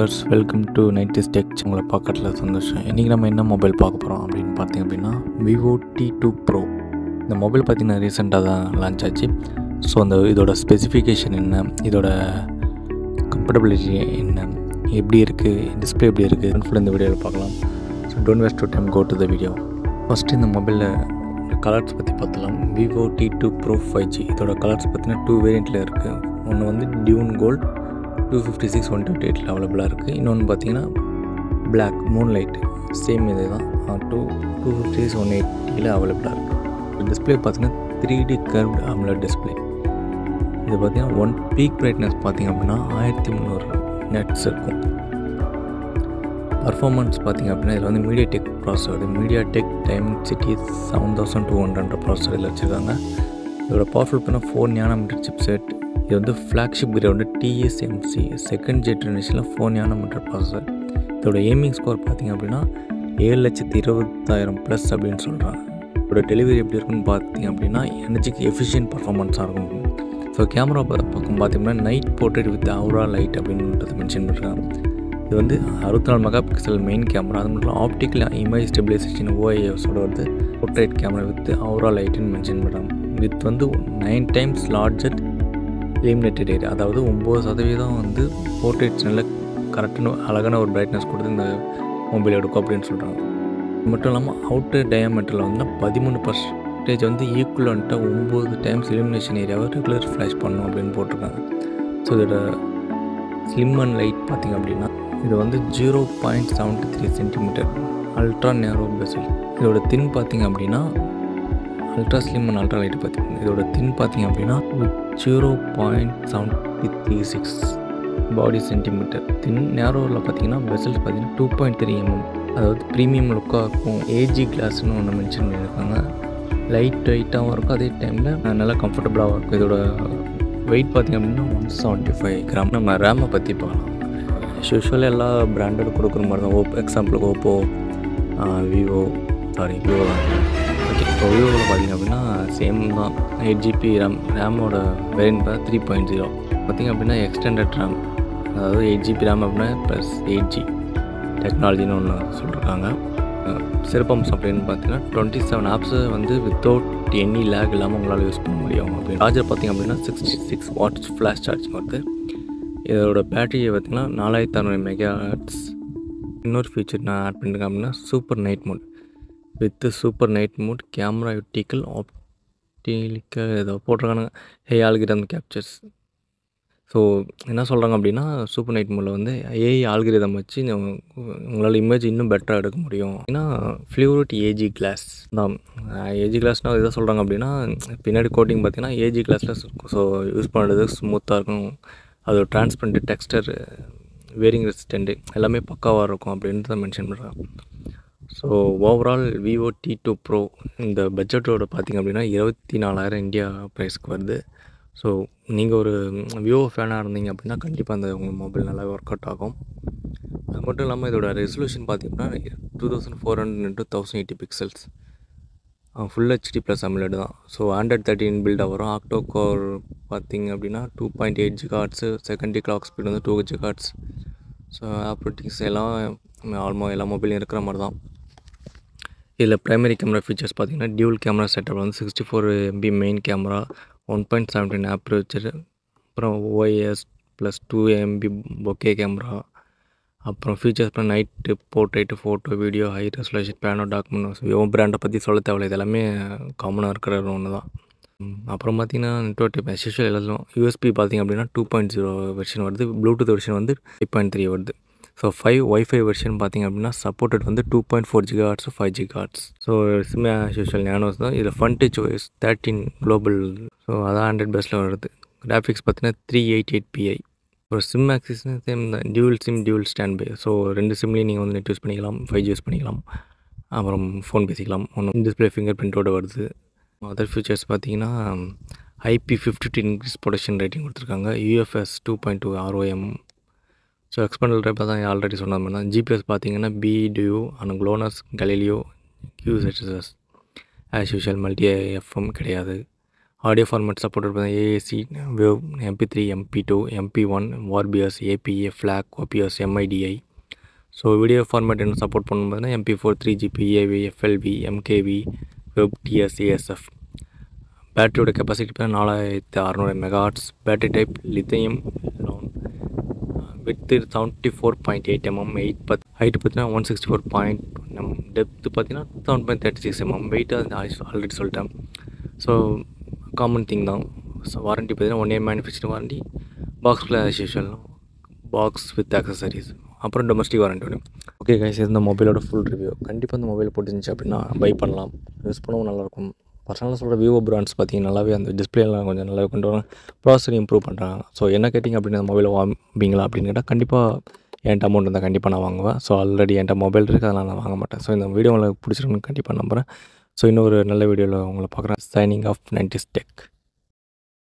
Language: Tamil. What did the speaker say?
viewers welcome to ninety tech உங்களை பார்க்கறதுல சந்தோஷம் இன்றைக்கி நம்ம என்ன மொபைல் பார்க்க போகிறோம் அப்படின்னு பார்த்தீங்க அப்படின்னா விவோ டி டூ ப்ரோ இந்த மொபைல் பார்த்திங்கன்னா ரீசெண்டாக தான் லான்ச் ஆச்சு ஸோ அந்த இதோட ஸ்பெசிஃபிகேஷன் என்ன இதோட கம்ஃபர்டபிலிட்டி என்ன எப்படி இருக்குது டிஸ்பிளே எப்படி இருக்குது ஃபுல் இந்த வீடியோவில் பார்க்கலாம் so don't waste to time go to the video first இந்த மொபைலில் கலர்ஸ் பற்றி பார்த்தலாம் Vivo T two pro five G இதோட கலர்ஸ் பார்த்தீங்கன்னா டூ வேரியண்ட்டில் இருக்குது ஒன்று வந்து dune gold two fifty six one twenty எயிட்டில் அவைலபிளாக இருக்குது இன்னொன்று பார்த்தீங்கன்னா பிளாக் மூன் லைட் சேம் இது தான் two two fifty six one எயிட்டியில் அவைலபிளாக இருக்குது டிஸ்பிளே பார்த்தீங்கன்னா three D curved AMOLED display இது பார்த்தீங்கன்னா ஒன் பீக் பிரைட்னஸ் பார்த்தீங்க அப்படின்னா ஆயிரத்தி முந்நூறு நெட்ஸ் இருக்கும் பர்ஃபார்மன்ஸ் பார்த்தீங்க அப்படின்னா இதில் வந்து MediaTek processor MediaTek Dimensity seven thousand two hundred processor இதில் வச்சுருக்காங்க இதோட பவர்ஃபுல் பண்ணால் ஃபோர் ஞானமீட்டர் சிப் செட் இது வந்து ஃப்ளாக்ஷிப் கிரேட் டிஎஸ்எம்சி செகண்ட் ஜென்ரேஷனில் ஃபோர் ஞானமீட்டர் ப்ராசஸர் இதோட ஏமிங் ஸ்கோர் பார்த்தீங்க அப்படின்னா ஏழு லட்சத்தி இருபத்தாயிரம் ப்ளஸ் அப்படின்னு சொல்கிறாங்க இதோட டெலிவரி எப்படி இருக்குன்னு பார்த்தீங்க அப்படின்னா எனர்ஜிக்கு எஃபிஷியன்ட் பர்ஃபார்மன்ஸாக இருக்கும் ஸோ கேமரா பக்கம் பார்த்தீங்கன்னா night portrait with aura light அப்படின்றத மென்ஷன் பண்ணுறாங்க இது வந்து அறுபத்தி நாலு மெகா பிக்சல் மெயின் கேமரா அது மட்டும் ஆப்டிக்கல் இமேஜ் ஸ்டெபிலைசேஷன் ஓஐஎஸோட வந்து போர்ட்ரேட் கேமரா வித் அவுரா லைட்டுன்னு மென்ஷன் பண்ணுறாங்க வித் வந்து nine times larger eliminated area அதாவது ஒம்பது சதவீதம் வந்து போர்ட்ரேட்ஸ் நல்ல கரெக்டான அழகான ஒரு பிரைட்னஸ் கொடுத்து இந்த மொபைல் எடுக்கும் அப்படின்னு சொல்கிறாங்க இது மட்டும் இல்லாமல் அவுட்டர் டயாமீட்டரில் வந்து பதிமூணு பர்சன்டேஜ் வந்து ஈக்குவலண்ட்டாக ஒம்பது டைம்ஸ் எலிமினேஷன் ஏரியாவை ரெகுலர் ஃப்ளாஷ் பண்ணும் அப்படின்னு போட்டிருக்காங்க ஸோ இதோட ஸ்லிம் அண்ட் லைட் பார்த்திங்க அப்படின்னா இது வந்து zero point seventy three centimeter ultra narrow bezel இதோட தின் பார்த்திங்க அப்படின்னா ultra slim and ultra light பார்த்திங்க இதோட தின் பார்த்திங்க அப்படின்னா zero point seventy three six body centimeter thin நேரோவில் பார்த்தீங்கன்னா பெசல்ஸ் பார்த்தீங்கன்னா டூ பாயிண்ட் த்ரீ எம்எம் அதாவது ப்ரீமியம் லுக்காக இருக்கும் ஏஜி கிளாஸ்னு ஒன்று மென்ஷன் பண்ணியிருக்காங்க லைட் வெயிட்டாகவும் இருக்கும் அதே டைமில் நல்லா கம்ஃபர்டபுளாகவும் இருக்கும் இதோட வெயிட் பார்த்திங்க அப்படின்னா ஒன் செவன்ட்டி ஃபைவ் கிராம் நம்ம ரேமை பற்றி பார்க்கலாம் யூஸ்வலாக எல்லா பிராண்டட் கொடுக்குற மாதிரி தான் ஓப்போ எக்ஸாம்பிளுக்கு ஓப்போ விவோ சாரி விவோ தான் ஓகே இப்போ விவோவில் பார்த்திங்க அப்படின்னா சேம் தான் எயிட் ஜிபி ரேம் ரேமோட வேரியன்ட் பார்த்தா த்ரீ பாயிண்ட் ஜீரோ பார்த்திங்க அப்படின்னா எக்ஸ்டெண்டட் ரேம் அதாவது எயிட் ஜிபி ரேம் அப்படின்னா ப்ளஸ் எயிட் ஜி டெக்னாலஜின்னு ஒன்று சொல்லியிருக்காங்க சிறப்பம்சம் அப்படின்னு பார்த்தீங்கன்னா டுவெண்ட்டி செவன் ஆப்ஸை வந்து வித்தவுட் எனி லேக் இல்லாமல் உங்களால் யூஸ் பண்ண முடியும் அப்படின்னு சார்ஜர் பார்த்திங்க அப்படின்னா sixty six watts flash charging வருது இதோட பேட்டரியை பார்த்திங்கன்னா நாலாயிரத்தி அறநூறு மெகா ஹர்ட்ஸ் இன்னொரு ஃபீச்சர் நான் ஆட் பண்ணியிருக்கேன் அப்படின்னா super night mode with super night mode camera யூட்டிக்கல் ஆப்டிக்கல் ஏதோ போட்டிருக்கானுங்க ஹே ஆல்கிரம் கேப்சர்ஸ் ஸோ என்ன சொல்கிறாங்க அப்படின்னா சூப்பர் நைட் மோடில் வந்து ஏஐ ஆல்கிரிதம் வச்சு உங்களால் இமேஜ் இன்னும் பெட்டராக எடுக்க முடியும் ஏன்னா ஃப்ளூரிட் ஏஜி கிளாஸ் தான் ஏஜி கிளாஸ்னால் எதை சொல்கிறாங்க அப்படின்னா பின்னாடி கோட்டிங் பார்த்தீங்கன்னா ஏஜி கிளாஸில் ஸோ யூஸ் பண்ணுறது ஸ்மூத்தாக இருக்கும் அது டிரான்ஸ்பரண்ட் டெக்ஸ்டர் வேரிங் ரெசிஸ்டண்ட்டு எல்லாமே பக்காவாக இருக்கும் அப்படின்றத மென்ஷன் பண்ணுறாங்க so overall Vivo T two pro இந்த பட்ஜெட்டோட பார்த்திங்க அப்படின்னா இருபத்தி நாலாயிரம் இந்தியா ப்ரைஸ்க்கு வருது ஸோ நீங்கள் ஒரு விவோ ஃபேனாக இருந்தீங்க அப்படின்னா கண்டிப்பாக அந்த உங்கள் மொபைல் நல்லா ஒர்க் அவுட் ஆகும் அது மட்டும் இல்லாமல் இதோட ரெசல்யூஷன் பார்த்திங்கன்னா two thousand four hundred into thousand eighty pixels full HD plus AMOLED தான் ஸோ ஆண்ட்ராய்ட் தேர்ட்டின் பில்டாக வரும் ஆக்டோ கோர் பார்த்திங்க அப்படின்னா two point eight G hertz secondary clock speed வந்து two G hertz so operatings எல்லாம் ஆல்மோ எல்லா மொபைலும் இருக்கிற மாதிரி தான் இதில் ப்ரைமரி கேமரா ஃபீச்சர்ஸ் பார்த்திங்கன்னா டியூல் கேமரா செட்டப் வந்து sixty four MP main camera one point seventeen aperture அப்புறம் OS plus two MP bokeh camera அப்புறம் ஃபீச்சர்ஸ் அப்புறம் night portrait photo video high resolution pano document Vivo பிராண்டை பற்றி சொல்ல தேவையில்ல இது எல்லாமே காமனாக இருக்கிற ஒன்று தான் அப்புறம் பார்த்திங்கன்னா நெட்ஒர்க் டைப் எஸ்யூஷுவல் எல்லாத்தையும் யூஎஸ்பி பார்த்திங்க அப்படின்னா டூ பாயிண்ட் ஜீரோ வெர்ஷன் வருது ப்ளூடூத் வெர்ஷன் வந்து எயிட் பாயிண்ட் த்ரீ வருது ஸோ ஃபைவ் ஒய்ஃபை வெர்ஷன் பார்த்திங்க அப்படின்னா சப்போர்ட்டட் வந்து two point four giga hertz five giga hertz so SIM usual nanos தான் இதில் Funtouch OS thirteen global so அதான் ஹண்ட்ரட் பெஸ்ட்டில் வருது கிராஃபிக்ஸ் பார்த்தீங்கன்னா த்ரீ எயிட் எயிட் பிஐ ஒரு சிம் ஆக்சிஸ் சேம் தான் dual SIM dual standby so ரெண்டு சிம்லேயும் நீங்கள் வந்து நெட் யூஸ் பண்ணிக்கலாம் ஃபைவ் ஜி யூஸ் பண்ணிக்கலாம் அப்புறம் ஃபோன் பேசிக்கலாம் ஒன்று டிஸ்பிளே ஃபிங்கர் பிரிண்ட்டோடு வருது அதர் ஃபீச்சர்ஸ் பார்த்தீங்கன்னா IP fifty increase protection rating கொடுத்துருக்காங்க UFS two point two ROM so expandable type தான் ஆல்ரெடி சொன்ன மாதிரி தான் ஜிபிஎஸ் பார்த்தீங்கன்னா Beidou and GLONASS Galileo QZSS as usual multi FM கிடையாது ஆடியோ ஃபார்மேட் சப்போர்ட் பார்த்தீங்கன்னா AAC wave MP three MP two MP one Vorbis APE FLAC Opus MIDI so video format என்ன சப்போர்ட் பண்ணணும் பார்த்தீங்கன்னா MP four three GP AV FLV MKV web TS ASF பேட்டரியோட கெப்பாசிட்டி பார்த்தீங்கன்னா நாலாயிரத்து அறநூறு megahertz battery type lithium ion with seventy four point eight mm eight width height பார்த்தீங்கன்னா one sixty four point M depth பார்த்தீங்கன்னா seven point thirty six mm weight அது ஆல்ரெடி சொல்லிட்டேன் ஸோ காமன் திங் தான் ஸோ வாரண்ட்டி பார்த்தீங்கன்னா ஒன் இயர் மேனுஃபேக்சரிங் வாரண்ட்டி பாக்ஸில் as usual box with accessories அப்புறம் டொமஸ்டிக் வாரண்ட்டி ஒன்று ஓகே கைஸ் இந்த மொபைலோட ஃபுல் ரிவ்யூ கண்டிப்பாக இந்த மொபைல் போட்டுருந்துச்சு அப்படின்னா பை பண்ணலாம் யூஸ் பண்ணவும் நல்லாயிருக்கும் பர்சனலாக சொல்கிற விவோ பிராண்ட்ஸ் பார்த்தீங்கன்னா நல்லாவே அந்த டிஸ்பிளேலாம் கொஞ்சம் நல்லாவே கொண்டு வராங்க ப்ராசஸர் இம்ப்ரூவ் பண்ணுறாங்க ஸோ என்ன கேட்டிங்க அப்படின்னு அந்த மொபைலை வாங்குவீங்களா அப்படின்னு கேட்டால் கண்டிப்பாக என்கிட்ட அமௌண்ட் இருந்தால் கண்டிப்பாக நான் வாங்குவேன் ஸோ ஆல்ரெடி என்கிட்ட மொபைல் இருக்குது அதனால் நான் வாங்க மாட்டேன் ஸோ இந்த வீடியோ உங்களுக்கு பிடிச்சிருக்குன்னு கண்டிப்பாக நம்புகிறேன் ஸோ இன்னொரு நல்ல வீடியோவில் உங்களை பார்க்குறேன் சைனிங் ஆஃப் நைன்டிஸ் டெக்